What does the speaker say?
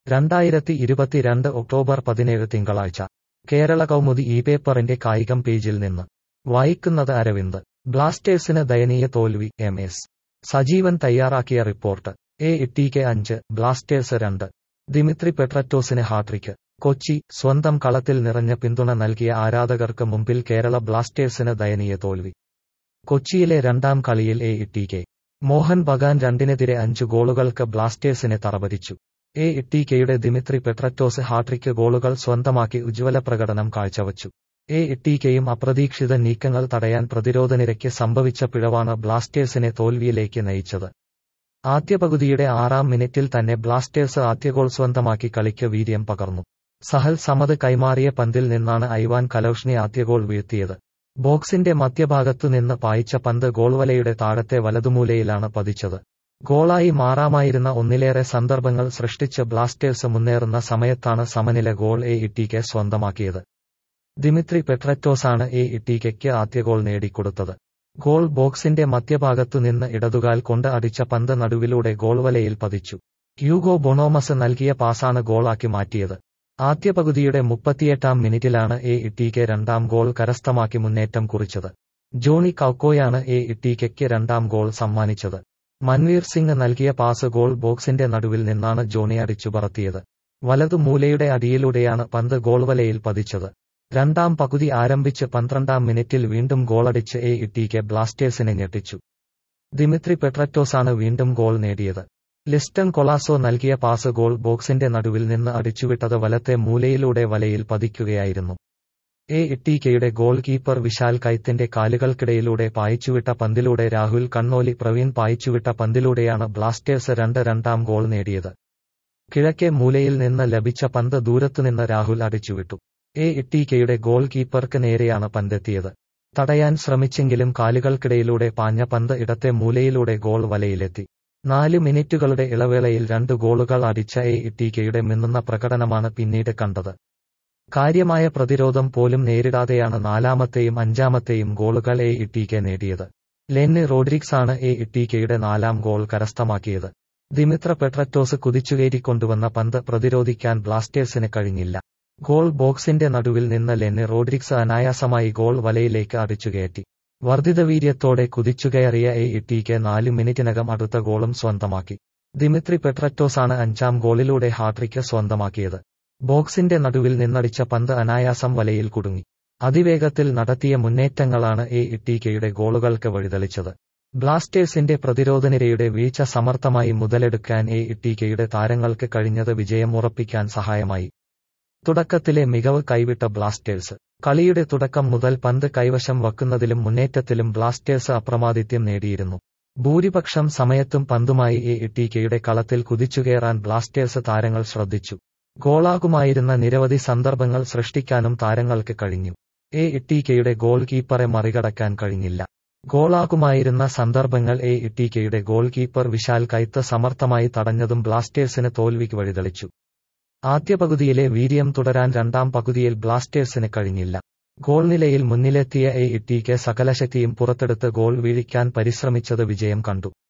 രണ്ടായിരത്തി ഇരുപത്തിരണ്ട് ഒക്ടോബർ പതിനേഴ് തിങ്കളാഴ്ച കേരള കൗമുദി ഈ പേപ്പറിന്റെ കായികം പേജിൽ നിന്ന് വായിക്കുന്നത് അരവിന്ദ് ബ്ലാസ്റ്റേഴ്സിന് ദയനീയ തോൽവി എം എസ് സജീവൻ തയ്യാറാക്കിയ റിപ്പോർട്ട് എ ഇട്ടിക്ക് അഞ്ച് ബ്ലാസ്റ്റേഴ്സ് രണ്ട് ദിമിത്രി പെട്രറ്റോസിന് ഹാട്രിക്ക് കൊച്ചി സ്വന്തം കളത്തിൽ നിറഞ്ഞ പിന്തുണ നൽകിയ ആരാധകർക്ക് മുമ്പിൽ കേരള ബ്ലാസ്റ്റേഴ്സിന് ദയനീയ തോൽവി കൊച്ചിയിലെ രണ്ടാം കളിയിൽ എ ഇട്ടിക്കെ മോഹൻ ബഗാൻ രണ്ടിനെതിരെ അഞ്ച് ഗോളുകൾക്ക് ബ്ലാസ്റ്റേഴ്സിനെ തറപതിച്ചു എ ഇട്ടിക്കെയുടെ ദിമിത്രി പെട്രറ്റോസ് ഹാട്രിക്ക് ഗോളുകൾ സ്വന്തമാക്കി ഉജ്ജ്വല പ്രകടനം കാഴ്ചവച്ചു എ ഇട്ടിക്കെയും അപ്രതീക്ഷിത നീക്കങ്ങൾ തടയാൻ പ്രതിരോധനിരയ്ക്ക് സംഭവിച്ച പിഴവാണ് ബ്ലാസ്റ്റേഴ്സിനെ തോൽവിയിലേക്ക് നയിച്ചത് ആദ്യ പകുതിയുടെ ആറാം മിനിറ്റിൽ തന്നെ ബ്ലാസ്റ്റേഴ്സ് ആദ്യ ഗോൾ സ്വന്തമാക്കി കളിക്ക് വീര്യം പകർന്നു സഹൽ സമത് കൈമാറിയ പന്തിൽ നിന്നാണ് ഐവാൻ കലൌഷ്നി ആദ്യ ഗോൾ വീഴ്ത്തിയത് ബോക്സിന്റെ മധ്യഭാഗത്തു നിന്ന് പായിച്ച പന്ത് ഗോൾവലയുടെ താഴത്തെ വലതുമൂലയിലാണ് പതിച്ചത് ഗോളായി മാറാമായിരുന്ന ഒന്നിലേറെ സന്ദർഭങ്ങൾ സൃഷ്ടിച്ച് ബ്ലാസ്റ്റേഴ്സ് മുന്നേറുന്ന സമയത്താണ് സമനില ഗോൾ എ ഇട്ടിക്ക് സ്വന്തമാക്കിയത് ദിമിത്രി പെട്രറ്റോസാണ് എ ഇട്ടിക്ക് ആദ്യ ഗോൾ നേടിക്കൊടുത്തത് ഗോൾ ബോക്സിന്റെ മധ്യഭാഗത്തു നിന്ന് ഇടതുകാൽ കൊണ്ട് അടിച്ച പന്ത് നടുവിലൂടെ ഗോൾവലയിൽ പതിച്ചു ഹ്യൂഗോ ബൊണോമസ് നൽകിയ പാസാണ് ഗോളാക്കി മാറ്റിയത് ആദ്യ പകുതിയുടെ മുപ്പത്തിയെട്ടാം മിനിറ്റിലാണ് എ ഇട്ടിക്ക് രണ്ടാം ഗോൾ കരസ്ഥമാക്കി മുന്നേറ്റം കുറിച്ചത് ജോണി കൌക്കോയാണ് എ ഇട്ടിക്ക് രണ്ടാം ഗോൾ സമ്മാനിച്ചത് മൻവീർ സിംഗ് നൽകിയ പാസ് ഗോൾ ബോക്സിന്റെ നടുവിൽ നിന്നാണ് ജോണി അടിച്ചു പറത്തിയത് വലതു മൂലയുടെ അടിയിലൂടെയാണ് പന്ത് ഗോൾവലയിൽ പതിച്ചത് രണ്ടാം പകുതി ആരംഭിച്ച് പന്ത്രണ്ടാം മിനിറ്റിൽ വീണ്ടും ഗോളടിച്ച് എ ഇട്ടിക്ക് ബ്ലാസ്റ്റേഴ്സിനെ ഞെട്ടിച്ചു ദിമിത്രി പെട്രറ്റോസാണ് വീണ്ടും ഗോൾ നേടിയത് ലിസ്റ്റൺ കൊളാസോ നൽകിയ പാസ് ഗോൾ ബോക്സിന്റെ നടുവിൽ നിന്ന് അടിച്ചുവിട്ടത് വലത്തെ മൂലയിലൂടെ വലയിൽ പതിക്കുകയായിരുന്നു എ ഇട്ടിക്കയുടെ ഗോൾ കീപ്പർ വിശാൽ കൈത്തിന്റെ കാലുകൾക്കിടയിലൂടെ പായിച്ചുവിട്ട പന്തിലൂടെ രാഹുൽ കണ്ണോലി പ്രവീൺ പായിച്ചുവിട്ട പന്തിലൂടെയാണ് ബ്ലാസ്റ്റേഴ്സ് രണ്ട് രണ്ടാം ഗോൾ നേടിയത് കിഴക്കേ മൂലയിൽ നിന്ന് ലഭിച്ച പന്ത് ദൂരത്തുനിന്ന് രാഹുൽ അടിച്ചുവിട്ടു എ ഇട്ടിക്കയുടെ ഗോൾ കീപ്പർക്ക് നേരെയാണ് പന്തെത്തിയത് തടയാൻ ശ്രമിച്ചെങ്കിലും കാലുകൾക്കിടയിലൂടെ പാഞ്ഞ പന്ത് ഇടത്തെ മൂലയിലൂടെ ഗോൾ വലയിലെത്തി നാല് മിനിറ്റുകളുടെ ഇളവേളയിൽ രണ്ട് ഗോളുകൾ അടിച്ച എ ഇട്ടിക്കയുടെ മിന്നുന്ന പ്രകടനമാണ് പിന്നീട് കണ്ടത് കാര്യമായ പ്രതിരോധം പോലും നേരിടാതെയാണ് നാലാമത്തെയും അഞ്ചാമത്തെയും ഗോളുകൾ എ ഇട്ടിക്കെ നേടിയത് ലെന്നി റോഡ്രിക്സ് ആണ് എ ഇട്ടിക്കയുടെ നാലാം ഗോൾ കരസ്ഥമാക്കിയത് ദിമിത്ര പെട്രറ്റോസ് കുതിച്ചുകയറ്റിക്കൊണ്ടുവന്ന പന്ത് പ്രതിരോധിക്കാൻ ബ്ലാസ്റ്റേഴ്സിന് കഴിഞ്ഞില്ല ഗോൾ ബോക്സിന്റെ നടുവിൽ നിന്ന് ലെന്നി റോഡ്രിക്സ് അനായാസമായി ഗോൾ വലയിലേക്ക് അടിച്ചുകയറ്റി വർദ്ധിത വീര്യത്തോടെ കുതിച്ചുകയറിയ എ ഇട്ടിക്ക് നാല് മിനിറ്റിനകം അടുത്ത ഗോളും സ്വന്തമാക്കി ദിമിത്രി പെട്രറ്റോസാണ് അഞ്ചാം ഗോളിലൂടെ ഹാട്രിക്ക് സ്വന്തമാക്കിയത് ബോക്സിന്റെ നടുവിൽ നിന്നടിച്ച പന്ത് അനായാസം വലയിൽ കുടുങ്ങി അതിവേഗത്തിൽ നടത്തിയ മുന്നേറ്റങ്ങളാണ് എ ഇട്ടിക്കയുടെ ഗോളുകൾക്ക് വഴിതെളിച്ചത് ബ്ലാസ്റ്റേഴ്സിന്റെ പ്രതിരോധനിരയുടെ വീഴ്ച സമർത്ഥമായി മുതലെടുക്കാൻ എ ഇട്ടിക്കയുടെ താരങ്ങൾക്ക് കഴിഞ്ഞത് വിജയം ഉറപ്പിക്കാൻ സഹായമായി തുടക്കത്തിലെ മികവ് കൈവിട്ട ബ്ലാസ്റ്റേഴ്സ് കളിയുടെ തുടക്കം മുതൽ പന്ത് കൈവശം വക്കുന്നതിലും മുന്നേറ്റത്തിലും ബ്ലാസ്റ്റേഴ്സ് അപ്രമാദിത്യം നേടിയിരുന്നു ഭൂരിപക്ഷം സമയത്തും പന്തുമായി എ ഇട്ടിക്കയുടെ കളത്തിൽ കുതിച്ചുകയറാൻ ബ്ലാസ്റ്റേഴ്സ് താരങ്ങൾ ശ്രദ്ധിച്ചു ഗോളാകുമായിരുന്ന നിരവധി സന്ദർഭങ്ങൾ സൃഷ്ടിക്കാനും താരങ്ങൾക്ക് കഴിഞ്ഞു എ ഇട്ടിക്കയുടെ ഗോൾ കീപ്പറെ മറികടക്കാൻ കഴിഞ്ഞില്ല ഗോളാകുമായിരുന്ന സന്ദർഭങ്ങൾ എ ഇട്ടിക്കയുടെ ഗോൾ കീപ്പർ വിശാൽ കൈത്ത് സമർത്ഥമായി തടഞ്ഞതും ബ്ലാസ്റ്റേഴ്സിന് തോൽവിക്ക് വഴിതെളിച്ചു ആദ്യ പകുതിയിലെ വീര്യം തുടരാൻ രണ്ടാം പകുതിയിൽ ബ്ലാസ്റ്റേഴ്സിന് കഴിഞ്ഞില്ല ഗോൾ നിലയിൽ മുന്നിലെത്തിയ എ ഇട്ടിക്ക് സകലശക്തിയും പുറത്തെടുത്ത് ഗോൾ വീഴിക്കാൻ പരിശ്രമിച്ചത് വിജയം കണ്ടു